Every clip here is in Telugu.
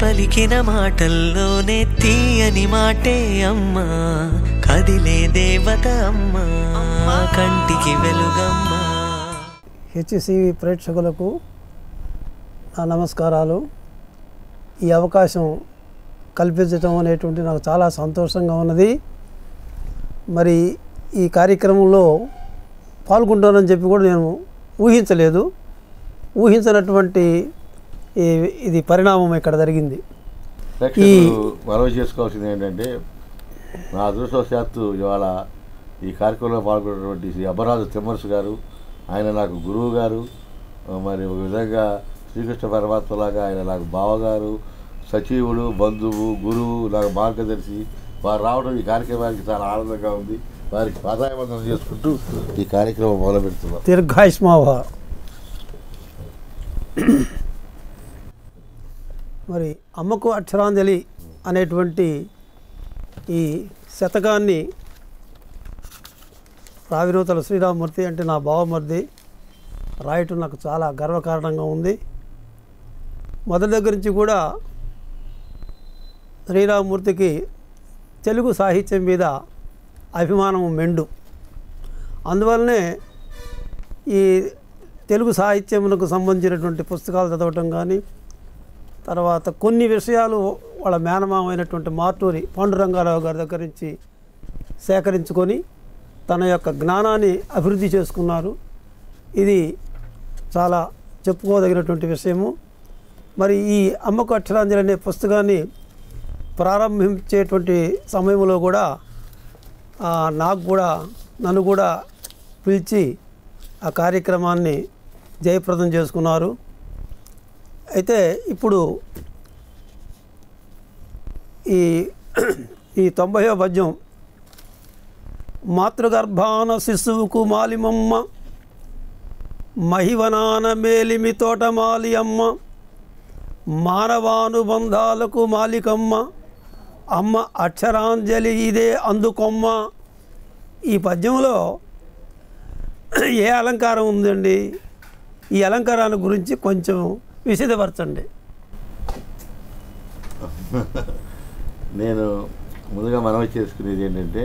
పలికిన మాటల్లోనే తీయని మాటే అమ్మా కదిలే దేవత అమ్మా కంటికి వెలుగమ్మా హెచ్సివి ప్రేక్షకులకు నా నమస్కారాలు ఈ అవకాశం కల్పించడం అనేటువంటి నాకు చాలా సంతోషంగా ఉన్నది మరి ఈ కార్యక్రమంలో పాల్గొంటానని చెప్పి కూడా నేను ఊహించలేదు ఊహించినటువంటి ఈ- ఇది పరిణామం ఇక్కడ జరిగింది ప్రేక్షకులు మనవి చేసుకోవాల్సింది ఏంటంటే నా అదృష్టవశాత్తు ఇవాళ ఈ కార్యక్రమంలో పాల్గొన్నటువంటి శ్రీ అబ్బరాజు తిమ్మర్స్ గారు ఆయన నాకు గురువు గారు ఆ, మరి ఒక విధంగా శ్రీకృష్ణ పరమాత్మలాగా ఆయన నాకు బావగారు సచివుడు బంధువు గురువు నాకు మార్గదర్శి వారు రావడం ఈ కార్యక్రమానికి చాలా ఆనందంగా ఉంది వారికి పాదాయవందనం చేసుకుంటూ ఈ కార్యక్రమం మొదలు పెడుతున్నాం దీర్ఘాయుష్మావ మరి అమ్మకు అక్షరాంజలి అనేటువంటి ఈ శతకాన్ని రావినూతల శ్రీరామమూర్తి అంటే నా బావమూర్తి రాయటం నాకు చాలా గర్వకారణంగా ఉంది మొదటి దగ్గర నుంచి కూడా శ్రీరామమూర్తికి తెలుగు సాహిత్యం మీద అభిమానం మెండు అందువల్లనే ఈ తెలుగు సాహిత్యములకు సంబంధించినటువంటి పుస్తకాలు చదవటం కానీ తర్వాత కొన్ని విషయాలు వాళ్ళ మేనమామైనటువంటి మార్టూరి పాండురంగారావు గారి దగ్గర నుంచి సేకరించుకొని తన యొక్క జ్ఞానాన్ని అభివృద్ధి చేసుకున్నారు ఇది చాలా చెప్పుకోదగినటువంటి విషయము మరి ఈ అమ్మకు అక్షరాంజలి అనే పుస్తకాన్ని ప్రారంభించేటువంటి సమయంలో కూడా ఆ, నాకు కూడా నన్ను కూడా పిలిచి ఆ కార్యక్రమాన్ని జయప్రదం చేసుకున్నారు అయితే ఇప్పుడు ఈ ఈ తొంభైవ పద్యం మాతృగర్భాన శిశువుకు మాలిమమ్మ మహివనాన మేలిమి తోటమాలి అమ్మ మానవానుబంధాలకు మాలికమ్మ అమ్మ అక్షరాంజలి ఇదే అందుకొమ్మ ఈ పద్యంలో ఏ అలంకారం ఉందండి ఈ అలంకారాన్ని గురించి కొంచెం విశదపరచండి నేను ముందుగా మనవి చేసుకునేది ఏంటంటే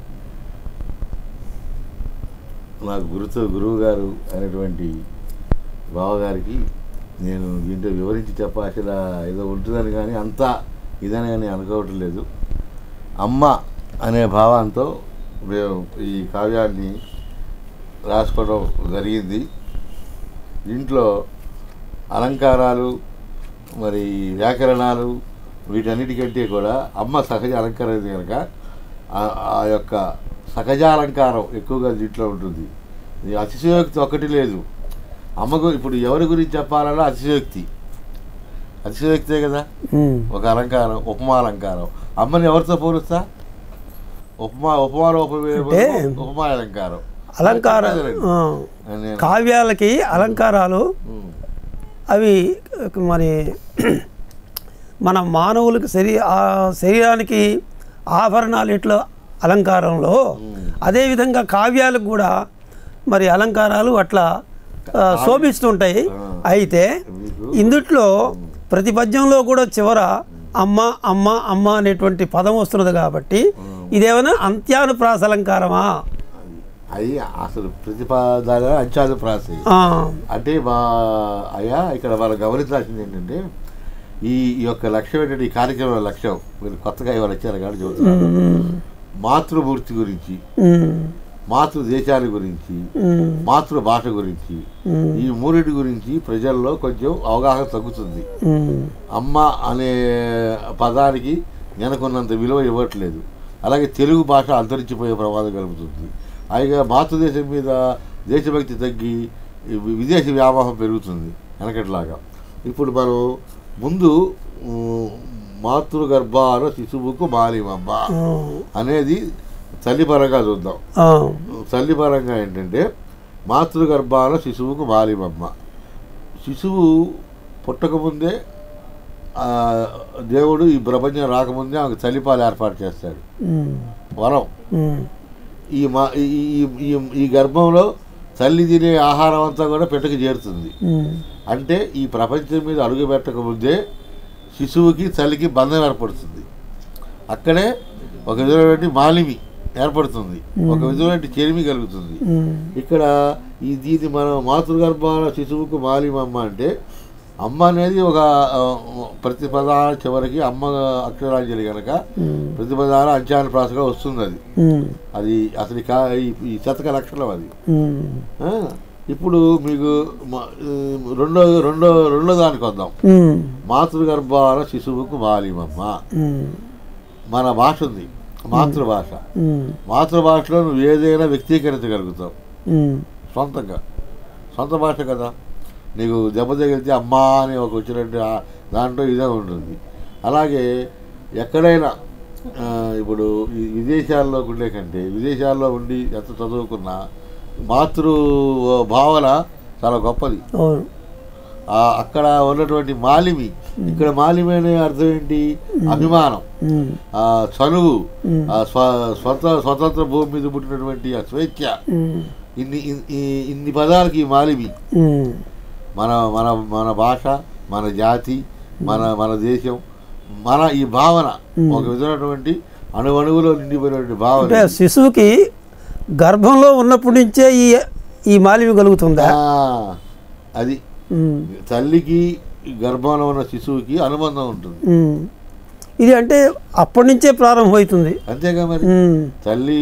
నాకు గురుతో గురువు గారు అయినటువంటి బావగారికి నేను దీంట్లో వివరించి చెప్పాల్సిన ఏదో ఉంటుందని కానీ అంతా ఇదని కానీ అనుకోవటం లేదు అమ్మ అనే భావంతో మేము ఈ కావ్యాన్ని రాసుకోవడం జరిగింది దీంట్లో అలంకారాలు మరి వ్యాకరణాలు వీటన్నిటికంటే కూడా అమ్మ సహజ అలంకారం ఇది కనుక ఆ- ఆ యొక్క సహజ అలంకారం ఎక్కువగా దీంట్లో ఉంటుంది ఇది అతిశయోక్తి ఒకటి లేదు అమ్మకు ఇప్పుడు ఎవరి గురించి చెప్పాలన్నా అతిశయోక్తి అతిశయోక్తే కదా ఉమ్. ఒక అలంకారం ఉపమా అలంకారం అమ్మని ఎవరితో పోలుస్తా ఉపమా ఉపమాలోపమే అంటే ఉపమా అలంకారం అలంకార ఆ, నేను- కావ్యాలకి అలంకారాలు ఉమ్. అవి మరి మన మానవులకు శరీ ఆ శరీరానికి ఆభరణాలు ఎట్లా అలంకారంలో అదేవిధంగా కావ్యాలకు కూడా మరి అలంకారాలు అట్లా ఆ, శోభిస్తుంటాయి అయితే ఇందుట్లో ప్రతి పద్యంలో కూడా చివర అమ్మ అమ్మ అమ్మ అనేటువంటి పదం వస్తున్నది కాబట్టి ఇదేమైనా అంత్యానుప్రాస అలంకారమా అది అసలు ప్రతిపాదన అంచాలు ప్రాస ఆ, అంటే మా అయ్యా ఇక్కడ మనం గమనించాల్సింది ఏంటంటే ఈ ఈ యొక్క లక్ష్యం ఏంటంటే ఈ కార్యక్రమం లక్ష్యం మీరు కొత్తగా ఇవాళ వచ్చారు కాబట్టి చెబుతున్నాను ఉమ్, మాతృమూర్తి గురించి ఉమ్, మాతృ దేశాల గురించి ఉమ్, మాతృ భాష గురించి ఈ మూడింటి గురించి ప్రజల్లో కొంచెం అవగాహన తగ్గుతుంది ఉమ్, అమ్మ అనే పదానికి నెనకున్నంత విలువ ఇవ్వట్లేదు అలాగే తెలుగు భాష అంతరించిపోయే ప్రమాదం కలుగుతుంది పైగా మాతృదేశం మీద దేశభక్తి తగ్గి ఈ వి- విదేశీ వ్యామోహం పెరుగుతుంది వెనకట్లాగా ఇప్పుడు మనం ముందు ఉమ్, మాతృగర్భాన శిశువుకు మాలిమమ్మ అనేది తల్లిపరంగా చూద్దాం ఆ, తల్లిపరంగా ఏంటంటే మాతృగర్భాన శిశువుకు మాలిమమ్మ శిశువు పుట్టకముందే ఆ, దేవుడు ఈ ప్రపంచం రాకముందే ఆమెకు తల్లిపాలు ఏర్పాటు చేస్తాడు ఉమ్, వరం ఉమ్, ఈ మా ఈ ఈ- ఈ- ఈ గర్భంలో తల్లి తినే ఆహారం అంతా కూడా పెట్టకు చేరుతుంది ఉమ్, అంటే ఈ ప్రపంచం మీద అడుగు పెట్టకముందే శిశువుకి తల్లికి బంధం ఏర్పడుతుంది అక్కడే ఒక విధమైనటువంటి మాలిమి ఏర్పడుతుంది ఒక విధమైన చెరిమి కలుగుతుంది ఉమ్, ఇక్కడ ఈ దీన్ని మనం మాతృగర్భాల శిశువుకు మాలిమమ్మ అంటే అమ్మ అనేది ఒక ఆ, ప్రతిపదాల చివరికి అమ్మ అక్షరాంజలి కనుక ఉమ్, ప్రతిపదాల అంచానుప్రాసగా వస్తుంది అది ఉమ్, అది అసలు ఈ కా- ఈ- ఈ శతక లక్షణం అది ఉమ్, ఆ, ఇప్పుడు మీకు మ- ఈ రెండో రెండో రెండో దానికి వద్దాం ఉమ్, మాతృగర్భాల శిశువుకు మాలిమమ్మ ఉమ్, మన భాష ఉంది మాతృభాష ఉమ్, మాతృభాషలో నువ్వు ఏదైనా వ్యక్తీకరించగలుగుతావు ఉమ్, సొంతంగా సొంత భాష కదా నీకు దెబ్బ తగిలితే అమ్మా అని ఒక వచ్చినట్టు ఆ దాంట్లో ఇదే ఉంటుంది అలాగే ఎక్కడైనా ఆ, ఇప్పుడు ఈ విదేశాల్లో ఉండే కంటే విదేశాల్లో ఉండి ఎంత చదువుకున్నా మాతృ భావన చాలా గొప్పది అవును ఆ, అక్కడ ఉన్నటువంటి మాలిమి ఇక్కడ మాలిమి అనే అర్థం ఏంటి అభిమానం ఉమ్, ఆ చనువు ఉమ్, ఆ స్వ స్వత స్వతంత్ర భూమి మీద పుట్టినటువంటి ఆ స్వేచ్ఛ ఉమ్, ఇన్ని ఇన్- ఈ- ఇన్ని పదాలకి ఈ మాలిమి ఉమ్, మన మన మన భాష మన జాతి మన మన దేశం మన ఈ భావన ఒక విధమైనటువంటి అణువణువులో నిండిపోయినటువంటి అంటే భావన శిశువుకి గర్భంలో ఉన్నప్పటి నుంచే ఈ ఈ మాలిమి కలుగుతుందా ఆ, అది ఉమ్, తల్లికి గర్భంలో ఉన్న శిశువుకి అనుబంధం ఉంటుంది ఉమ్. ఇది అంటే అప్పటి నుంచే ప్రారంభమవుతుంది అంతేగా మరి ఉమ్, తల్లి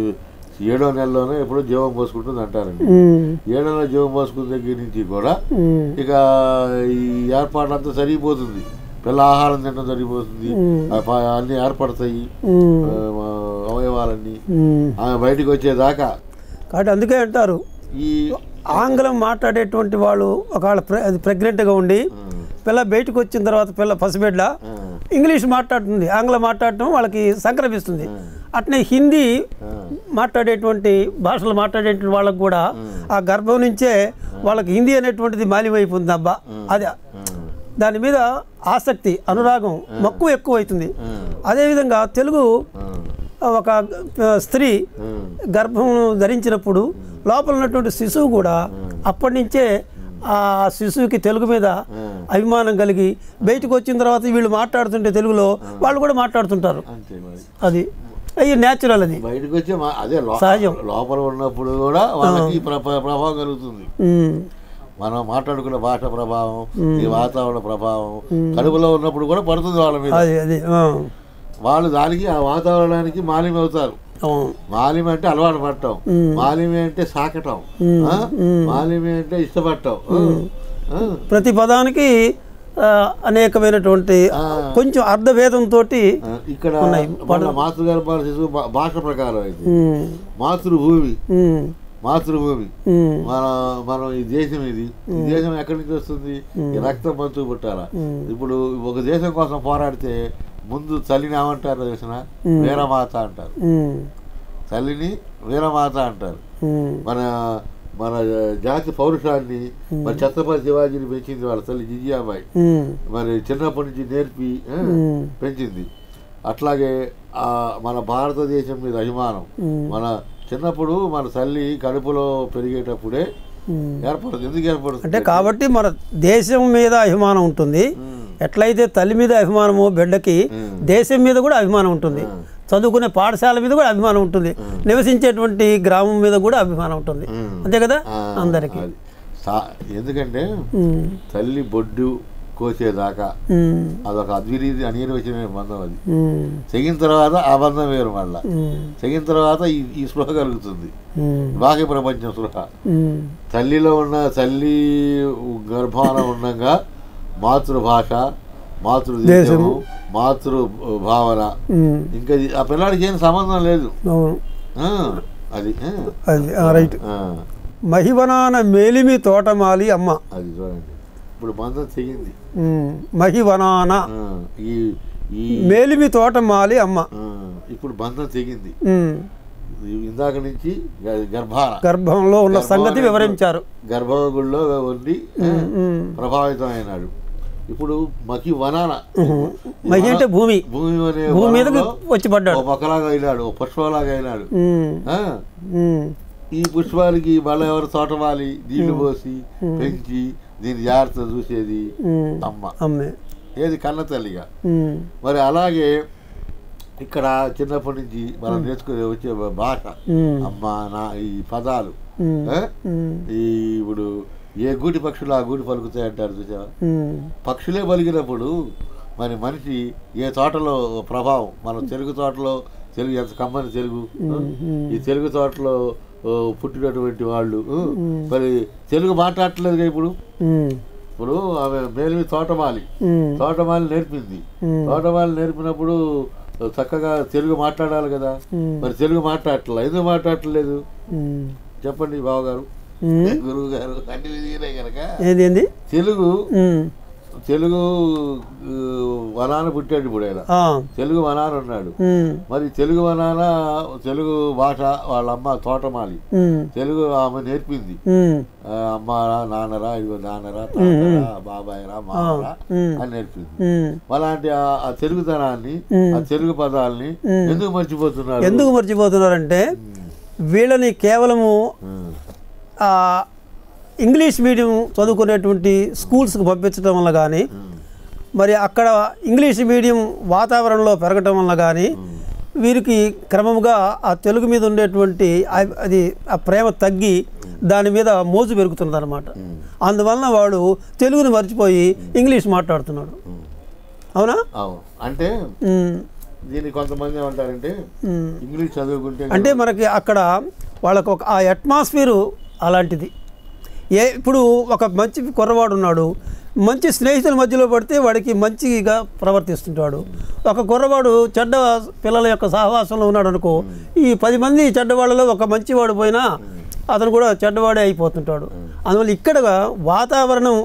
ఏడో నెలలోనే ఎప్పుడో జీవం పోసుకుంటుంది అంటారండి ఉమ్, ఏడో నెల జీవం పోసుకున్న దగ్గర నుంచి కూడా ఉమ్, ఇక ఈ ఏర్పాటు అంతా సరిగిపోతుంది పిల్ల ఆహారం తినడం సరిపోతుంది ఉమ్. ఆ ప- అన్నీ ఏర్పడతాయి ఉమ్, ఆ, అవయవాలన్నీ ఉమ్. ఆమె బయటికి వచ్చేదాకా కాబట్టి అందుకే అంటారు ఈ ఆంగ్లం మాట్లాడేటువంటి వాళ్ళు ఒకవేళ ప్రె అది ప్రెగ్నెంట్గా ఉండి ఉమ్, పిల్ల బయటకు వచ్చిన తర్వాత పిల్ల పసిబిడ్డ ఆ, ఇంగ్లీష్ మాట్లాడుతుంది ఆంగ్లం మాట్లాడటం వాళ్ళకి సంక్రమిస్తుంది అట్నే హిందీ ఆ, మాట్లాడేటువంటి భాషలు మాట్లాడేటువంటి వాళ్ళకు కూడా ఆ గర్భం నుంచే వాళ్ళకి హిందీ అనేటువంటిది మాలిమైపోతుంది అబ్బా అది ఆ, దాని మీద ఆసక్తి అనురాగం మక్కువ ఎక్కువ అవుతుంది ఆ, అదేవిధంగా తెలుగు ఆ, ఒక ఆ, స్త్రీ ఆ, గర్భం ధరించినప్పుడు లోపల ఉన్నటువంటి శిశువు కూడా అప్పటి నుంచే ఆ శిశువుకి తెలుగు మీద ఆ. అభిమానం కలిగి బయటకు వచ్చిన తర్వాత వీళ్ళు మాట్లాడుతుంటే తెలుగులో వాళ్ళు కూడా మాట్లాడుతుంటారు అంతే మరి అది అయ్యి న్యాచురల్ అది బయటకు వచ్చే మా- అదే లో- సహజం. లోపల ఉన్నప్పుడు కూడా వాళ్ళకి ప్ర- ప్ర- ప్రభావం కలుగుతుంది ఉమ్, మనం మాట్లాడుకున్న భాష ప్రభావం ఈ వాతావరణ ప్రభావం కడుపులో ఉన్నప్పుడు కూడా పడుతుంది వాళ్ళ మీద అది అది ఆ, వాళ్ళు దానికి ఆ వాతావరణానికి మాలిమి అవుతారు అవును మాలిమి అంటే అలవాటు పడటం మాలిమి అంటే సాకటం ఆ? మాలిమి అంటే ఇష్టపడటం ఆ? ఆ? ప్రతి పదానికి ఆ, అనేకమైనటువంటి ఆ. కొంచెం అర్ధభేదంతో ఆ, ఇక్కడ మన మాతృగర్భాల శిశువు భా- భాష ప్రకారం అయితే మాతృభూమి మాతృభూమి మన మనం ఈ దేశం ఇది ఈ దేశం ఎక్కడి నుంచి వస్తుంది ఈ రక్తం పంచుకు పుట్టాలా ఇప్పుడు ఒక దేశం కోసం పోరాడితే ముందు తల్లిని ఏమంటారు తెలిసిన వీరమాత అంటారు తల్లిని వీరమాత అంటారు మన మన జాతి పౌరుషాన్ని మన ఛత్రపతి శివాజీని పెంచింది వాళ్ళ తల్లి జిజియాబాయి మరి చిన్నప్పటి నుంచి నేర్పి ఆ, పెంచింది అట్లాగే ఆ మన భారతదేశం మీద అభిమానం మన చిన్నప్పుడు మన తల్లి కడుపులో పెరిగేటప్పుడే ఏర్పడుతుంది ఎందుకు ఏర్పడుతుంది అంటే కాబట్టి మన దేశం మీద అభిమానం ఉంటుంది ఎట్లయితే తల్లి మీద అభిమానమో బిడ్డకి దేశం మీద కూడా అభిమానం ఉంటుంది చదువుకునే పాఠశాల మీద కూడా అభిమానం ఉంటుంది నివసించేటువంటి గ్రామం మీద కూడా అభిమానం ఉంటుంది అంతే కదా ఆ, అందరికీ అది. సా- ఎందుకంటే ఉమ్, తల్లి బొడ్డు కోసేదాకా ఉమ్, అదొక అద్విరీతి అనిర్వచనమైన బంధం అది ఉమ్, తెగిన తర్వాత ఆ బంధం వేరు మళ్ళా ఉమ్, తెగిన తర్వాత ఈ ఈ స్పృహ కలుగుతుంది ఉమ్, బాహ్య ప్రపంచం స్పృహ ఉమ్, తల్లిలో ఉన్న తల్లి గర్భాన ఉండగా మాతృభాష మాతృదేశము మాతృ భావన ఉమ్, ఇంకా ఇది- ఆ పిల్లాడికి ఏం సంబంధం లేదు అవును ఆ, అది ఆ, అది ఆ, రైట్ ఆ, మహివనాన మేలిమి తోటమాలి అమ్మ అది చూడండి ఇప్పుడు బంధం తెగింది ఉమ్, మహివనాన ఆ, ఈ ఈ మేలిమి తోటమాలి అమ్మ ఆ, ఇప్పుడు బంధం తెగింది ఉమ్, ఇందాక నుంచి గ- గర్భాన గర్భంలో ఉన్న సంగతి వివరించారు గర్భగుడిలో ఉండి ఆ, ఉమ్, ప్రభావితం అయినాడు ఇప్పుడు మకి వనాన మహి అంటే భూమి భూమి అనే భూమి మీదకి వనంలో వచ్చి పడ్డాడు ఓ మొక్కలాగా అయినాడు ఓ పుష్పలాగా అయినాడు ఉమ్, ఆ, ఉమ్, ఈ పుష్పాలకి మళ్ళీ ఎవరు తోటవాలి నీళ్లు పోసి పెంచి దీని జాగ్రత్త చూసేది ఉమ్, అమ్మ అమ్మే ఏది కన్న తల్లిగా ఉమ్, మరి అలాగే ఇక్కడ చిన్నప్పటి నుంచి మనం నేర్చుకునే వచ్చే భాష ఉమ్, అమ్మ నా ఈ పదాలు ఉమ్, ఆ? ఉమ్, ఈ ఇప్పుడు ఏ గూటి పక్షులు ఆ గూటి పలుకుతాయి అంటారు చూసావా ఉమ్, పక్షులే పలికినప్పుడు మరి మనిషి ఏ తోటలో ప్రభావం మన తెలుగు తోటలో తెలుగు ఎంత కమ్మని తెలుగు ఈ తెలుగు తోటలో ఓ, పుట్టినటువంటి వాళ్ళు మరి తెలుగు మాట్లాడట్లేదు ఇప్పుడు ఉమ్, ఇప్పుడు ఆమె మేలిమి తోటమాలి ఉమ్, తోటమాలి నేర్పింది ఉమ్. తోటమాలి నేర్పినప్పుడు చక్కగా తెలుగు మాట్లాడాలి కదా ఉమ్. మరి తెలుగు మాట్లాడట్లేదు ఎందుకు మాట్లాడట్లేదు ఉమ్, చెప్పండి బావగారు ఉమ్. గురువు గారు అన్ని విధిగానే కనుక ఏంది ఏంది తెలుగు ఉమ్, తెలుగు ఆ, వనాన పుట్టాడు ఇప్పుడు ఆయన ఆ, తెలుగు వనాన ఉన్నాడు ఉమ్, మరి తెలుగు వనాన తెలుగు భాష వాళ్ళ అమ్మ తోటమాలి ఉమ్, తెలుగు ఆమె నేర్పింది ఉమ్, ఆ, అమ్మరా నాన్నరా ఇదిగో నాన్నరా తాతరా బాబాయ్రా మామరా ఉమ్. అని నేర్పింది ఉమ్. అలాంటి ఆ- ఆ తెలుగుతనాన్ని ఆ తెలుగు పదాలని ఎందుకు మర్చిపోతున్నారు ఎందుకు మర్చిపోతున్నారంటే వీళ్ళని కేవలము ఉమ్, ఆ, ఇంగ్లీష్ మీడియం చదువుకునేటువంటి స్కూల్స్కి పంపించడం వల్ల కానీ మరి అక్కడ ఇంగ్లీష్ మీడియం వాతావరణంలో పెరగటం వల్ల కానీ వీరికి క్రమంగా ఆ తెలుగు మీద ఉండేటువంటి ఆ- అది ఆ ప్రేమ తగ్గి దాని మీద మోజు పెరుగుతుంది అనమాట అందువలన వాడు తెలుగుని మర్చిపోయి ఇంగ్లీష్ మాట్లాడుతున్నాడు అవునా అవును అంటే ఉమ్, దీన్ని కొంతమంది ఏమంటారంటే ఉమ్. ఇంగ్లీష్ చదువుకుంటే అంటే మనకి అక్కడ వాళ్ళకు ఒక ఆ అట్మాస్ఫియరు అలాంటిది ఏ ఇప్పుడు ఒక మంచి కుర్రవాడు ఉన్నాడు మంచి స్నేహితుల మధ్యలో పడితే వాడికి మంచిగా ప్రవర్తిస్తుంటాడు ఒక కుర్రవాడు చెడ్డ పిల్లల యొక్క సహవాసంలో ఉన్నాడు అనుకో ఈ పది మంది చెడ్డవాళ్ళలో ఒక మంచివాడు పోయినా అతను కూడా చెడ్డవాడే అయిపోతుంటాడు అందువల్ల ఇక్కడ వాతావరణం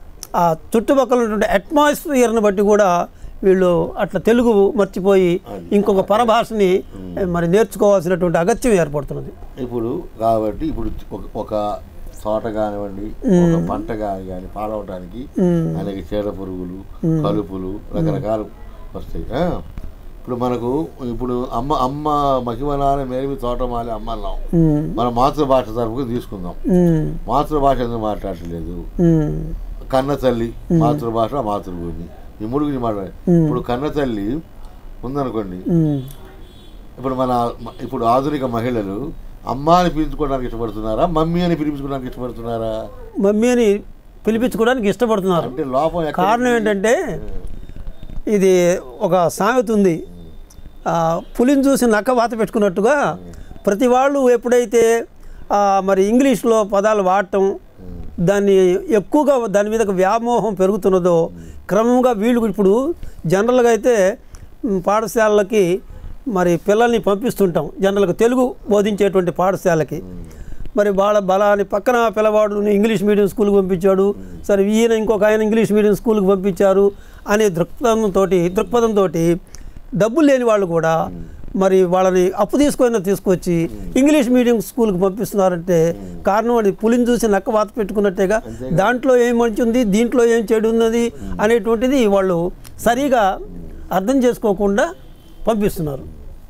ఆ చుట్టుపక్కల ఉన్నటువంటి అట్మాస్ఫియర్ని బట్టి కూడా వీళ్ళు అట్లా తెలుగు మర్చిపోయి ఇంకొక పరభాషని మరి నేర్చుకోవాల్సినటువంటి అగత్యం ఏర్పడుతున్నది ఇప్పుడు కాబట్టి ఇప్పుడు ఒక- ఒక తోట కానివ్వండి ఒక పంట కాని కానీ పాడవటానికి అనేక చీడ పురుగులు కలుపులు రకరకాలు వస్తాయి ఆ? ఇప్పుడు మనకు ఇప్పుడు అమ్మ అమ్మ మహిమనాల మేమి తోటమాలి అమ్మ అన్నాం ఉమ్, మన మాతృభాష తరపుకు తీసుకుందాం ఉమ్, మాతృభాష ఎందుకు మాట్లాడలేదు ఉమ్, కన్న తల్లి మాతృభాష మాతృభూమి ఈ మూడు గురించి మాట్లాడాలి ఇప్పుడు కన్న తల్లి ఉందనుకోండి ఉమ్. ఇప్పుడు మన ఇప్పుడు ఆధునిక మహిళలు అమ్మ అని పిలుచుకోవడానికి ఇష్టపడుతున్నారా మమ్మీ అని పిలిపించుకోవడానికి ఇష్టపడుతున్నారా మమ్మీ అని పిలిపించుకోవడానికి ఇష్టపడుతున్నారు అంటే లోపం ఎక్కడ కారణం ఏంటంటే ఇది ఒక సామెత ఉంది ఆ, పులిని చూసి నక్క వాత పెట్టుకున్నట్టుగా ప్రతి వాళ్ళు ఎప్పుడైతే ఆ, మరి ఇంగ్లీష్లో పదాలు వాడటం దాన్ని ఎక్కువగా దాని మీద ఒక వ్యామోహం పెరుగుతున్నదో క్రమంగా వీళ్ళు ఇప్పుడు జనరల్గా అయితే మ్, పాఠశాలలకి మరి పిల్లల్ని పంపిస్తుంటాం జనరల్గా తెలుగు బోధించేటువంటి పాఠశాలకి మరి వాళ్ళ బలాన్ని పక్కన పిల్లవాడు ఇంగ్లీష్ మీడియం స్కూల్కి పంపించాడు సరే ఈయన ఇంకొక ఆయన ఇంగ్లీష్ మీడియం స్కూల్కి పంపించారు అనే దృక్పథంతో దృక్పథంతో డబ్బులు లేని వాళ్ళు కూడా మరి వాళ్ళని అప్పు తీసుకొని తీసుకొచ్చి ఇంగ్లీష్ మీడియం స్కూల్కి పంపిస్తున్నారంటే కారణం అది పులిని చూసి నక్క వాత పెట్టుకున్నట్టేగా దాంట్లో ఏం మంచి ఉంది దీంట్లో ఏం చెడు ఉన్నది అనేటువంటిది వాళ్ళు సరిగా అర్థం చేసుకోకుండా పంపిస్తున్నారు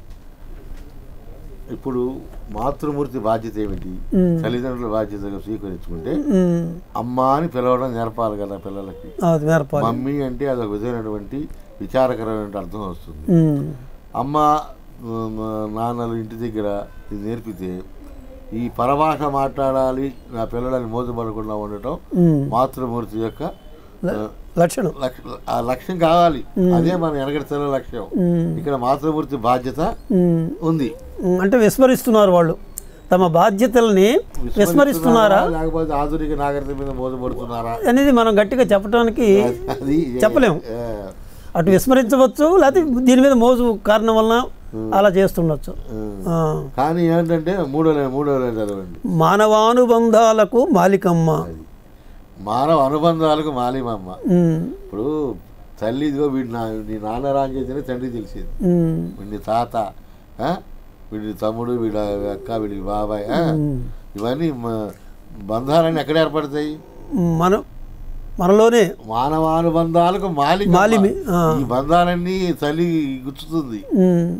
ఇప్పుడు మాతృమూర్తి బాధ్యత ఏమిటి తల్లిదండ్రుల బాధ్యతగా స్వీకరించుకుంటే ఉమ్, అమ్మ అని పిలవడం నేర్పాలి కదా పిల్లలకి అది నేర్పాలి మమ్మీ అంటే అదొక విధమైనటువంటి విచారకరమైన అర్థం వస్తుంది ఉమ్, అమ్మ ఉమ్, నాన్నలు ఇంటి దగ్గర ఇది నేర్పితే ఈ పరభాష మాట్లాడాలి నా పిల్లలని మోసపడకుండా ఉండటం ఉమ్. మాతృమూర్తి యొక్క ఆ, లక్షణం లక్ష- ఆ లక్ష్యం కావాలి అదే మన వెనకడితల లక్ష్యం ఇక్కడ మాతృమూర్తి బాధ్యత ఉమ్, ఉంది ఉమ్, అంటే విస్మరిస్తున్నారు వాళ్ళు తమ బాధ్యతల్ని విస్మరిస్తున్నారా లేకపోతే ఆధునిక నాగరికత మీద మోసపడుతున్నారా అనేది మనం గట్టిగా చెప్పడానికి అది చెప్పలేం. ఆ, అటు విస్మరించవచ్చు లేకపోతే దీని మీద మోజు కారణం వలన అలా చేస్తుండొచ్చు ఆ. కానీ ఏంటంటే మూడో లైన్ మూడో లైన్ చదవండి మానవానుబంధాలకు మాలికమ్మ అది మానవ అనుబంధాలకు మాలిమమ్మ ఉమ్, ఇప్పుడు తల్లి ఇదిగో వీడి నా నీ నాన్న రాని చేతనే తండ్రి తెలిసింది ఉమ్, వీడి తాత ఆ? వీడి తమ్ముడు వీడి అక్క వీడి బాబాయ్ ఆ? ఇవన్నీ మ- బంధాలన్నీ ఎక్కడ ఏర్పడతాయి మన మనలోనే మానవానుబంధాలకు మాలి మాలిమి, ఆ. ఈ బంధాలన్నీ తల్లి గుచ్చుతుంది ఉమ్,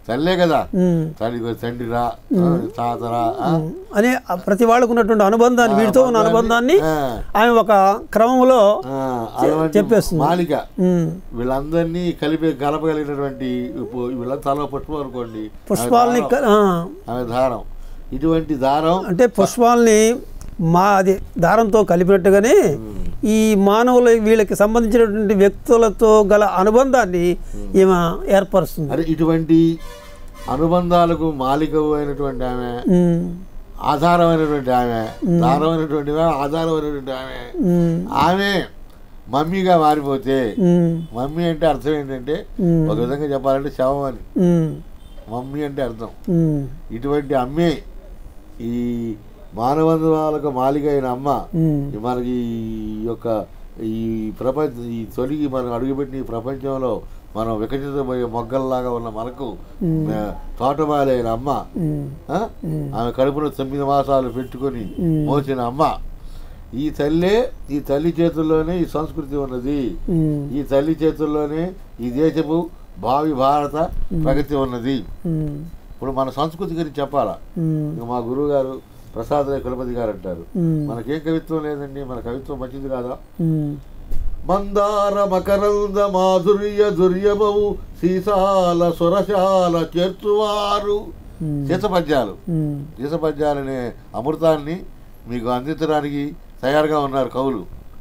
తల్లే కదా ఉమ్, తల్లి తండ్రిరా ఆ, తాతరా ఆ, అని ఆ ప్రతి వాళ్ళకు ఉన్నటువంటి అనుబంధాన్ని వీటితో ఉన్న అనుబంధాన్ని ఆ, ఆమె ఒక క్రమంలో ఆ, అటువంటి చెప్పేస్తుంది. మాలిక ఉమ్, వీళ్ళందరినీ కలిపి కలపగలిగినటువంటి ఇప్పుడు వీళ్ళ తల పుష్పం అనుకోండి పుష్పాలని ఆమె క- దారం. ఆ, ఆమె దారం ఇటువంటి దారం అంటే పుష్పాలని మా అది దారంతో కలిపినట్టుగానే ఈ మానవుల వీళ్ళకి సంబంధించినటువంటి వ్యక్తులతో గల అనుబంధాన్ని ఈమె ఏర్పరుస్తుంది అరే ఇటువంటి అనుబంధాలకు మాలికవు అయినటువంటి ఆమె ఉమ్, ఆధారమైనటువంటి ఆమె దారమైనటువంటి ఆమె ఆధారమైనటువంటి ఆమె ఉమ్, ఆమె మమ్మీగా మారిపోతే ఉమ్, మమ్మీ అంటే అర్థం ఏంటంటే ఉమ్, ఒక విధంగా చెప్పాలంటే శవం అని ఉమ్, మమ్మీ అంటే అర్థం ఉమ్, ఇటువంటి అమ్మే ఈ మానవంతులకు మాలిక అయిన అమ్మ ఉమ్, ఈ మనకి ఈ యొక్క ఈ ప్రపంచ ఈ తొలిగి మనం అడుగుపెట్టిన ఈ ప్రపంచంలో మనం వికసించబోయే మొగ్గల్లాగా ఉన్న మనకు ఆ, తోటమాలి అయిన అమ్మ ఉమ్, ఆ? ఆమె కడుపులో తొమ్మిది మాసాలు పెట్టుకొని మ్మ్. మోసిన అమ్మ ఈ తల్లే ఈ తల్లి చేతుల్లోనే ఈ సంస్కృతి ఉన్నది ఉమ్, ఈ తల్లి చేతుల్లోనే ఈ దేశపు భావి భారత ప్రగతి ఉన్నది ఉమ్, ఇప్పుడు మన సంస్కృతి గురించి చెప్పాలా ఉమ్, ఇక మా గురువు గారు ప్రసాద్ రాయ్ కులపతి గారు అంటారు ఉమ్, మనకేం కవిత్వం లేదండి మన కవిత్వం మంచిది కాదా ఉమ్, మందార మకరంద మాధుర్య దుర్యమవు సీసాల సురశాల చేర్చువారు ఉమ్, సీసపద్యాలు ఉమ్, సీసపద్యాలనే అమృతాన్ని మీకు అందించడానికి తయారుగా ఉన్నారు కవులు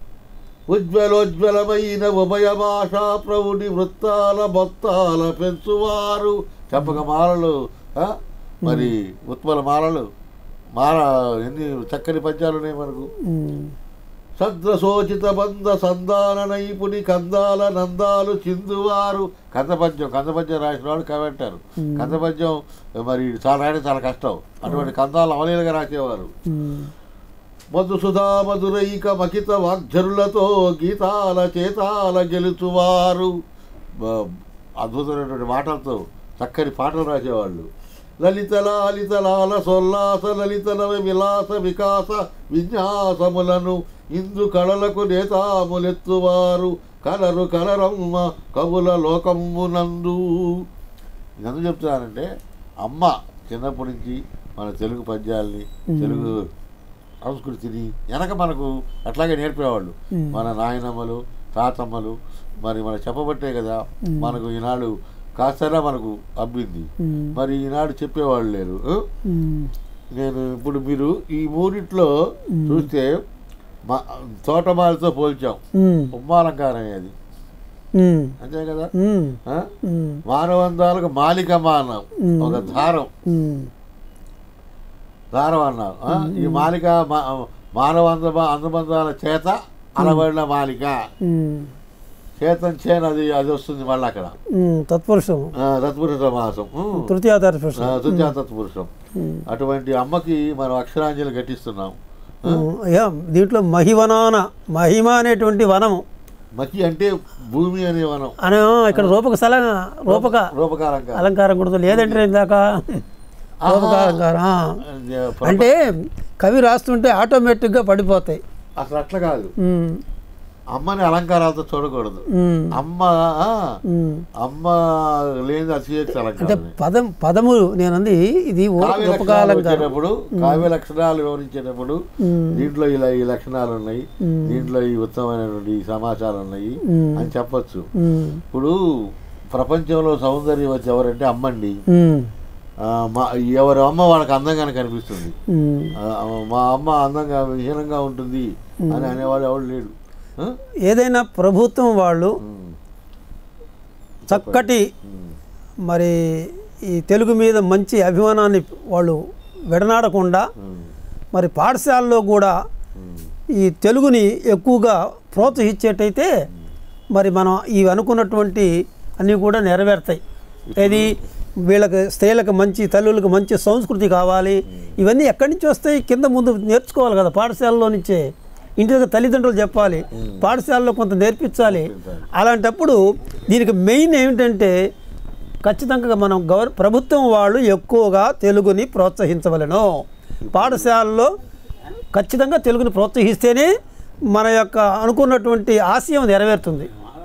ఉజ్వలోజ్వలమైన ఉభయ భాషా ప్రౌఢి వృత్తాల బొత్తాల పెంచువారు చెప్పక మాలలు ఆ? మరి ఉత్పల మాలలు మాల ఎన్ని చక్కని పద్యాలు ఉన్నాయి మనకు ఉమ్, సద్రశోచిత బంధ సంధాన నైపుణి కందాల నందాలు చిందువారు కందపద్యం కందపద్యం రాసిన వాడు కవి అంటారు కందపద్యం మరి చాలా రాయడం చాలా కష్టం అటువంటి కందాలు అవలీలగా రాసేవారు ఉమ్, మధుసుధా మధురైక మకిత వాగ్జరులతో గీతాల చేతాల గెలుచువారు బ- అద్భుతమైనటువంటి మాటలతో చక్కని పాటలు రాసేవాళ్ళు లలిత లాలిత లాల సొల్లాస లలితల విలాస వికాస విన్యాసములను ఇందు కళలకు నేతాములెత్తువారు కలరు కలరమ్మ కవుల లోకమునందు ఎందుకు చెప్తున్నానంటే అమ్మ చిన్నప్పటి నుంచి మన తెలుగు పద్యాల్ని తెలుగు సంస్కృతిని వెనక మనకు అట్లాగే నేర్పేవాళ్ళు మన నాయనమ్మలు తాతమ్మలు మరి మన చెప్పబట్టే కదా మనకు ఈనాడు కాస్తైనా మనకు అబ్బింది ఉమ్, మరి ఈనాడు చెప్పేవాళ్ళు లేరు ఆ? ఉమ్, నేను ఇప్పుడు మీరు ఈ మూడిట్లో చూస్తే మా తోటమాలతో పోల్చాం ఉమ్, ఉమ్మాలంకారం అది ఉమ్, అంతే కదా ఉమ్, ఆ? ఉమ్, మానవంతాలకు మాలిక మానం ఒక దారం ఉమ్, దారం అన్నారు ఆ? ఈ మాలిక మా- మానవ అంద అందబంధాల చేత అనబడిన మాలిక ఉమ్, చేతం చేను అది అది వస్తుంది మళ్ళీ అక్కడ ఉమ్, తత్పురుషం ఆ, తత్పురుష సమాసం ఉమ్. తృతీయ ఆ, తత్పురుషం తృతీయ తత్పురుషం ఉమ్. అటువంటి అమ్మకి మనం అక్షరాంజలి ఘటిస్తున్నాం ఆ? అయ్యా దీంట్లో మహివనాన మహిమ అనేటువంటి వనము మకి అంటే భూమి అనే వనం అని ఇక్కడ రూపక స్థల రూపక రూపకాలంగా అలంకారం కూడా లేదంటే ఇందాక రూపక అలంకారం ఆ. అంటే కవి రాస్తుంటే ఆటోమేటిక్గా పడిపోతాయి అసలు అట్లా కాదు ఉమ్, అమ్మని అలంకారాలతో చూడకూడదు ఉమ్, అమ్మ ఆ, ఉమ్. అమ్మ లేని అతిశయక్తి అంటే అలంకారం పదం పదములు నేనంది ఇది ఓ కావ్య రూపక లక్షణాలు అలంకారం వచ్చేటప్పుడు కావ్య లక్షణాలు వివరించేటప్పుడు ఉమ్, దీంట్లో ఇలా ఈ లక్షణాలు ఉన్నాయి మ్మ్. దీంట్లో ఈ ఉత్తమమైనటువంటి ఈ సమాచారం ఉన్నాయి మ్మ్. అని చెప్పొచ్చు ఉమ్, ఇప్పుడు ప్రపంచంలో సౌందర్యవతి ఎవరంటే అమ్మండి ఉమ్, ఆ, మా ఎవరి అమ్మ వాళ్ళకి అందంగానే కనిపిస్తుంది ఉమ్. ఆ, మా అమ్మ అందంగా విహీనంగా ఉంటుంది అని అనేవాడు ఎవడు లేడు ఆ? ఏదైనా ప్రభుత్వం వాళ్ళు మ్మ్. చక్కటి మ్మ్. మరి ఈ తెలుగు మీద మంచి అభిమానాన్ని వాళ్ళు విడనాడకుండా మ్మ్. మరి పాఠశాలలో కూడా మ్మ్. ఈ తెలుగుని ఎక్కువగా ప్రోత్సహించేటైతే మరి మనం ఇవి అనుకున్నటువంటి అన్నీ కూడా నెరవేరుతాయి ఏది వీళ్ళకి స్త్రీలకు మంచి తల్లులకు మంచి సంస్కృతి కావాలి ఇవన్నీ ఎక్కడి నుంచి వస్తాయి కింద ముందు నేర్చుకోవాలి కదా పాఠశాలలో నుంచే ఇంటి దగ్గర తల్లిదండ్రులు చెప్పాలి పాఠశాలలో కొంత నేర్పించాలి అలాంటప్పుడు దీనికి మెయిన్ ఏమిటంటే ఖచ్చితంగా మనం గవర్ ప్రభుత్వం వాళ్ళు ఎక్కువగా తెలుగుని ప్రోత్సహించవలను పాఠశాలలో ఖచ్చితంగా తెలుగుని ప్రోత్సహిస్తేనే మన యొక్క అనుకున్నటువంటి ఆశయం నెరవేరుతుంది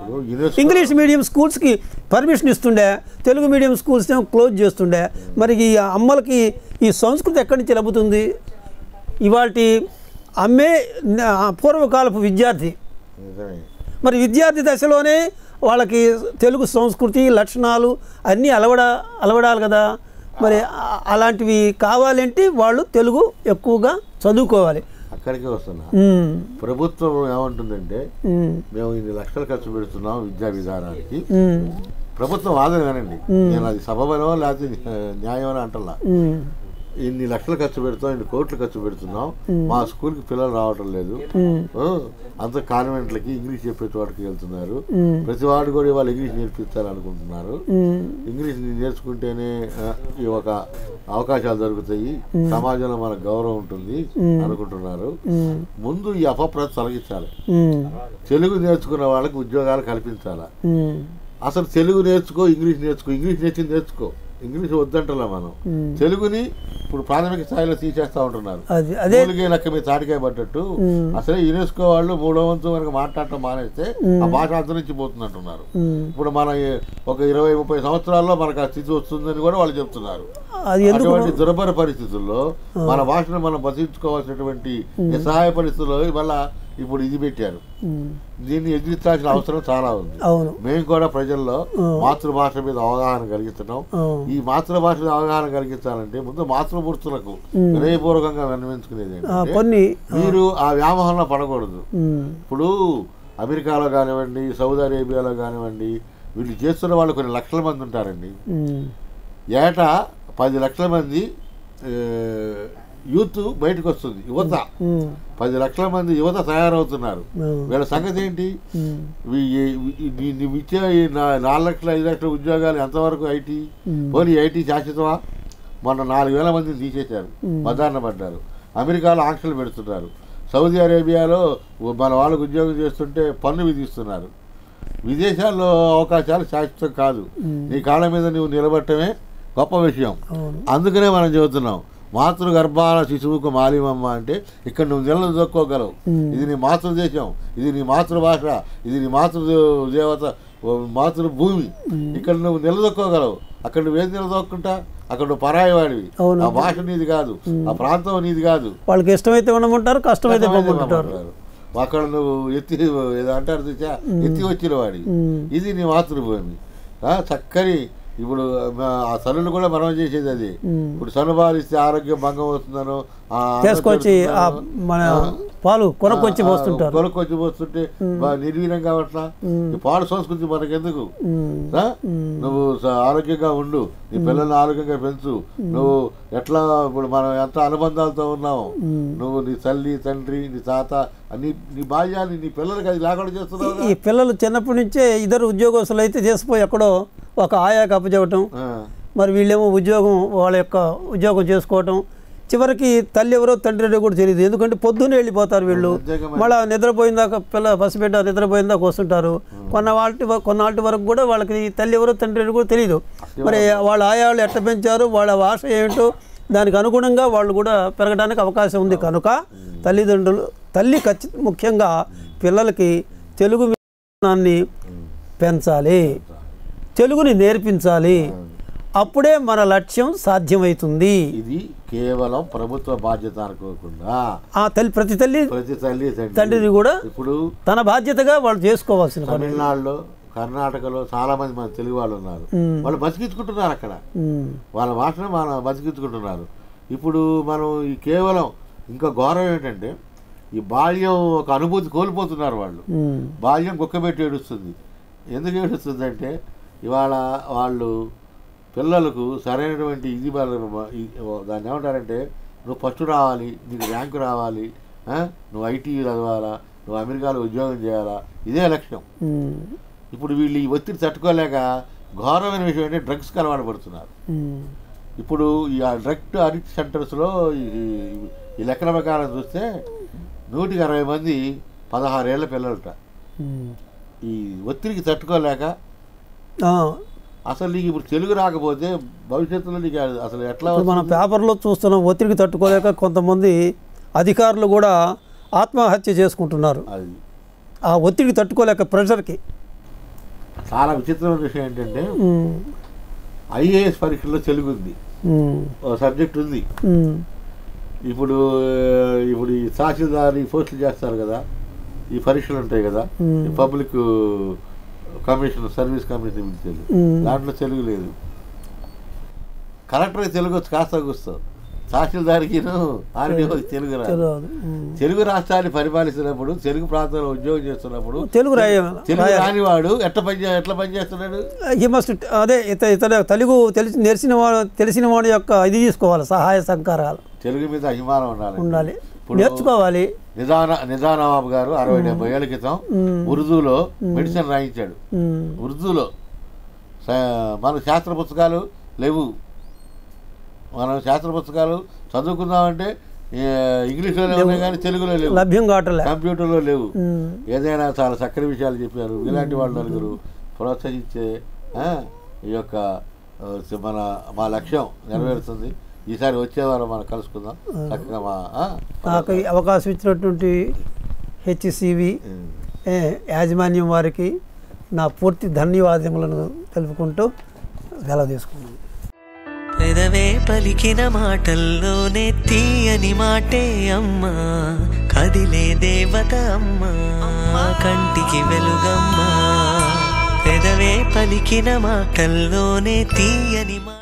ఇప్పుడు యునెస్కో ఇంగ్లీష్ మీడియం స్కూల్స్కి పర్మిషన్ ఇస్తుండే తెలుగు మీడియం స్కూల్స్ ఏమో క్లోజ్ చేస్తుండే మరి ఈ అమ్మలకి ఈ సంస్కృతి ఎక్కడి నుంచి లభిస్తుంది ఇవాటి అమ్మే ఆ, పూర్వకాలపు విద్యార్థి నిజమే మరి విద్యార్థి దశలోనే వాళ్ళకి తెలుగు సంస్కృతి లక్షణాలు అన్నీ అలవడ అలవడాలి కదా మరి ఆ- అలాంటివి కావాలంటే వాళ్ళు తెలుగు ఎక్కువగా చదువుకోవాలి అక్కడికే వస్తున్నా ఉమ్, ప్రభుత్వం ఏమంటుందంటే ఉమ్, మేము ఇన్ని లక్షలు ఖర్చు పెడుతున్నాం విద్యా విధానానికి ఉమ్, ప్రభుత్వం వాదన కానండి నేను అది సబబనో లేకపోతే న్యాయమని అంటలా ఉమ్, ఇన్ని లక్షలు ఖర్చు పెడుతున్నాం ఇన్ని కోట్లు ఖర్చు పెడుతున్నాం మా స్కూల్కి పిల్లలు రావటం లేదు ఉమ్, ఓ, అంత కాన్వెంట్లకి ఇంగ్లీష్ చెప్పే చోటకి వెళ్తున్నారు ఉమ్, ప్రతి వాడు కూడా వాళ్ళు ఇంగ్లీష్ నేర్పిస్తారనుకుంటున్నారు ఉమ్, ఇంగ్లీష్ నేర్చుకుంటేనే ఆ, ఈ ఒక అవకాశాలు దొరుకుతాయి సమాజంలో మనకు గౌరవం ఉంటుంది అనుకుంటున్నారు ఉమ్, ముందు ఈ అపప్రత తొలగించాలి ఉమ్, తెలుగు నేర్చుకున్న వాళ్ళకి ఉద్యోగాలు కల్పించాలి ఉమ్, అసలు తెలుగు నేర్చుకో ఇంగ్లీష్ నేర్చుకో ఇంగ్లీష్ నేర్చి నేర్చుకో ఇంగ్లీష్ వద్దంటలే మనం ఉమ్. తెలుగుని ఇప్పుడు ప్రాథమిక స్థాయిలో తీసేస్తా ఉంటున్నారు అది అదే మూలిగే లెక్క మీద తాటికాయ పడ్డట్టు అసలే యునెస్కో వాళ్ళు మూడో వంతు వరకు మాట్లాడటం మానేస్తే ఆ భాష అంతరించిపోతుంది అంటున్నారు ఉమ్, ఇప్పుడు మన ఈ ఒక ఇరవై ముప్పై సంవత్సరాల్లో మనకు ఆ స్థితి వస్తుందని కూడా వాళ్ళు చెప్తున్నారు అది ఎందుకు అటువంటి దుర్భర పరిస్థితుల్లో మన భాషను మనం బతికించుకోవాల్సినటువంటి నిస్సహాయ పరిస్థితుల్లో మళ్ళా ఇప్పుడు ఇది పెట్టారు ఉమ్, దీన్ని ఎదిరించాల్సిన అవసరం చాలా ఉంది అవును మేము కూడా ప్రజల్లో మాతృభాష మీద అవగాహన కలిగిస్తున్నాం ఆ, ఈ మాతృభాష మీద అవగాహన కలిగించాలంటే ముందు మాతృమూర్తులకు వినయపూర్వకంగా విన్నవించుకునేది ఆ, ఏంటంటే కొన్ని మీరు ఆ వ్యామోహంలో పడకూడదు ఉమ్, ఇప్పుడు అమెరికాలో కానివ్వండి సౌదీ అరేబియాలో కానివ్వండి వీళ్ళు చేస్తున్న వాళ్ళు కొన్ని లక్షల మంది ఉంటారండి ఉమ్, ఏటా పది లక్షల మంది ఆ, యూత్ బయటకు వస్తుంది యువత ఉమ్, పది లక్షల మంది యువత తయారవుతున్నారు ఉమ్, వీళ్ళ సంగతి ఏంటి ఉమ్, వీ- ఈ- ఈ- నీ- నువ్వు ఇచ్చే ఈ నా- నాలుగు లక్షల ఐదు లక్షల ఉద్యోగాలు ఎంతవరకు ఐటీ మ్మ్. పోనీ ఐటీ శాశ్వతమా మొన్న నాలుగు వేల మందిని తీసేశారు బదారణ పడ్డారు అమెరికాలో ఆంక్షలు పెడుతున్నారు సౌదీ అరేబియాలో మన వాళ్ళకు ఉద్యోగం చేస్తుంటే పన్ను విధిస్తున్నారు విదేశాల్లో అవకాశాలు శాశ్వతం కాదు నీ కాళ్ళ మీద నువ్వు నిలబడటమే గొప్ప విషయం అవును అందుకనే మనం చెబుతున్నాం మాతృ గర్భాల శిశువుకు మాలిమమ్మ అంటే ఇక్కడ నువ్వు నిలలు దొక్కోగలవు ఇది నీ మాతృదేశం ఇది నీ మాతృభాష ఇది నీ మాతృ దేవత ఓ మాతృభూమి ఇక్కడ నువ్వు నిలదొక్కోగలవు అక్కడ నువ్వేం నిలదొక్కుంటా అక్కడ నువ్వు పరాయి వాడివి అవును. ఆ భాష నీది కాదు ఆ ప్రాంతం నీది కాదు వాళ్ళకి ఇష్టమైతే ఉండమంటారు కష్టమైతే పొమ్మంటారు అంటారు. అక్కడ నువ్వు ఎత్తి ఏదో అంటారు చూసా ఎత్తి వచ్చిన వాడి ఇది నీ మాతృభూమి ఆ, చక్కని ఇప్పుడు మా- ఆ సనులు కూడా మనం చేసేది అది ఇప్పుడు సను బాలిస్తే ఆరోగ్యం భంగం అవుతుందనో ఆ అన్నం తీసుకొచ్చి ఆ పెడుతున్నారో, మన పాలు కొనుక్కొచ్చి పోస్తుంటారు కొనుక్కొచ్చి పోస్తుంటే బాగా నిర్వీర్యం కావట్లా ఈ పాడు సంస్కృతి మనకెందుకు ఉమ్, ఆ? నువ్వు స- ఆరోగ్యంగా ఉండు నీ పిల్లల్ని ఆరోగ్యంగా పెంచు నువ్వు ఎట్లా ఇప్పుడు మనం ఎంత అనుబంధాలతో ఉన్నావు నువ్వు నీ తల్లి తండ్రి నీ తాత నీ నీ బాల్యాన్ని నీ పిల్లలకి అది లేకుండా చేస్తున్నావు ఈ పిల్లలు చిన్నప్పటి నుంచే ఇద్దరు ఉద్యోగస్తులు అయితే చేసిపోయి ఎక్కడో ఒక ఆయాకి అప్పచెప్పటం మరి వీళ్ళేమో ఉద్యోగం వాళ్ళ యొక్క ఉద్యోగం చేసుకోవటం చివరికి తల్లి ఎవరో తండ్రి ఎవరో కూడా తెలియదు ఎందుకంటే పొద్దున్నే వెళ్ళిపోతారు వీళ్ళు అంతేగా మళ్ళీ నిద్రపోయిన దాకా పిల్ల పసిబిడ్డ నిద్రపోయిన దాకా వస్తుంటారు కొన్నవాటి కొన్నాటి వరకు కూడా వాళ్ళకి తల్లి ఎవరో తండ్రి ఎవరో కూడా తెలియదు మరి వాళ్ళ ఆయాళ్ళు ఎట్ట పెంచారు వాళ్ళ భాష ఏమిటో దానికి అనుగుణంగా వాళ్ళు కూడా పెరగడానికి అవకాశం ఉంది కనుక తల్లిదండ్రులు తల్లి ఖచ్చి ముఖ్యంగా పిల్లలకి తెలుగు విధానాన్ని పెంచాలి తెలుగుని నేర్పించాలి అప్పుడే మన లక్ష్యం సాధ్యమవుతుంది ఇది కేవలం ప్రభుత్వ బాధ్యత అనుకోకుండా ఆ తల్లి ప్రతి తల్లి ప్రతి తల్లి తండ్రి తండ్రిది కూడా ఇప్పుడు తన బాధ్యతగా వాళ్ళు చేసుకోవాల్సిన పని తమిళనాడులో కర్ణాటకలో చాలా మంది మన తెలుగు వాళ్ళు ఉన్నారు వాళ్ళు బతికించుకుంటున్నారు అక్కడ ఉమ్, వాళ్ళ భాషను మనం బతికించుకుంటున్నారు ఇప్పుడు మనం ఈ కేవలం ఇంకా ఘోరం ఏంటంటే ఈ బాల్యం ఒక అనుభూతి కోల్పోతున్నారు వాళ్ళు ఉమ్, బాల్యం కుక్కబెట్టి ఏడుస్తుంది ఎందుకు ఏడుస్తుంది అంటే ఇవాళ వాళ్ళు పిల్లలకు సరైనటువంటి ఇది వాళ్ళ- ఈ- దాన్ని ఏమంటారంటే నువ్వు ఫస్ట్ రావాలి నీకు ర్యాంకు రావాలి ఆ? నువ్వు ఐటీ చదవాలా నువ్వు అమెరికాలో ఉద్యోగం చేయాలా ఇదే లక్ష్యం ఉమ్, ఇప్పుడు వీళ్ళు ఈ ఒత్తిడి తట్టుకోలేక ఘోరమైన విషయం అంటే డ్రగ్స్కి అలవాటు పడుతున్నారు ఉమ్, ఇప్పుడు ఈ డ్రగ్ అడిక్ట్ సెంటర్స్లో ఈ ఈ లెక్కల ప్రకారం చూస్తే నూటికి అరవై మంది పదహారేళ్ల పిల్లలట ఉమ్. ఈ ఒత్తిడికి తట్టుకోలేక ఆ, అసలు నీకు ఇప్పుడు తెలుగు రాకపోతే భవిష్యత్తులో నీకు అసలు ఎట్లా ఇప్పుడు మనం వస్తుంది? పేపర్లో చూస్తున్నాం ఒత్తిడికి తట్టుకోలేక కొంతమంది అధికారులు కూడా ఆత్మహత్య చేసుకుంటున్నారు అది ఆ ఒత్తిడికి తట్టుకోలేక ప్రెషర్కి చాలా విచిత్రమైన విషయం ఏంటంటే ఉమ్, ఐఏఎస్ పరీక్షల్లో తెలుగు ఉంది ఉమ్, ఓ సబ్జెక్ట్ ఉంది ఉమ్, ఇప్పుడు ఇప్పుడు ఈ తహసీల్దార్ ఈ పోస్టులు చేస్తారు కదా ఈ పరీక్షలు ఉంటాయి కదా మ్మ్. ఈ public commission service commission Telugu మ్మ్. దాంట్లో తెలుగు లేదు కలెక్టర్కి తెలుగు వచ్చి కాస్త కూస్తాం తహసీల్దార్కి ఆర్డీఓకి తెలుగు రాదు తెలియదు ఉమ్. తెలుగు రాష్ట్రాన్ని పరిపాలిస్తున్నప్పుడు తెలుగు ప్రాంతంలో ఉద్యోగం చేస్తున్నప్పుడు తెలుగు రాయ తెలుగు రాయాలి రానివాడు ఎట్లా పని చే- ఎట్లా పని చేస్తున్నాడు హీ మస్ట్ అదే ఇత ఇతర తెలుగు తెలిసి తెలిసిన వాడు తెలిసిన వాడి యొక్క ఇది తీసుకోవాలి సహాయ సహకారాలు తెలుగు మీద అభిమానం ఉండాలి ఉండాలి ఇప్పుడు నేర్చుకోవాలి నిజాన నిజానవాబు గారు అరవై డెబ్బై ఏళ్ళ క్రితం మ్మ్. ఉర్దూలో మెడిసిన్ రాయించాడు ఉమ్, ఉర్దూలో స- మన శాస్త్ర పుస్తకాలు లేవు మనం శాస్త్ర పుస్తకాలు చదువుకుందామంటే ఏ, ఇంగ్లీష్లోనే ఉన్నాయి కానీ తెలుగులో లేవు లభ్యం కావట్లే కంప్యూటర్లో లేవు ఉమ్, ఏదైనా చాలా చక్కని విషయాలు చెప్పారు ఇలాంటి వాళ్ళు నలుగురు ప్రోత్సహించే ఆ, ఈ యొక్క ఆ, మన మా లక్ష్యం నెరవేరుతుంది ఈసారి వచ్చేవారం మనం కలుసుకుందాం చక్కగా మా ఆ, నాకు ఈ అవకాశం ఇచ్చినటువంటి హెచ్సివి ఉమ్. యాజమాన్యం వారికి నా పూర్తి ధన్యవాదములను తెలుపుకుంటూ సెలవు తీసుకున్నాను పెదవే పలికిన మాటల్లోనే తీయని మాటే అమ్మా కదిలే దేవత అమ్మా కంటికి వెలుగమ్మా పెదవే పలికిన మాటల్లోనే తీయని మాట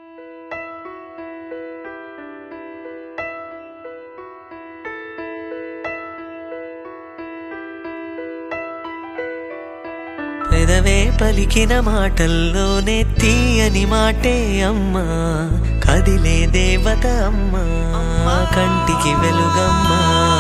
పెదవే పలికిన మాటల్లోనే తీయని మాటే అమ్మా కదిలే దేవత అమ్మా కంటికి వెలుగమ్మా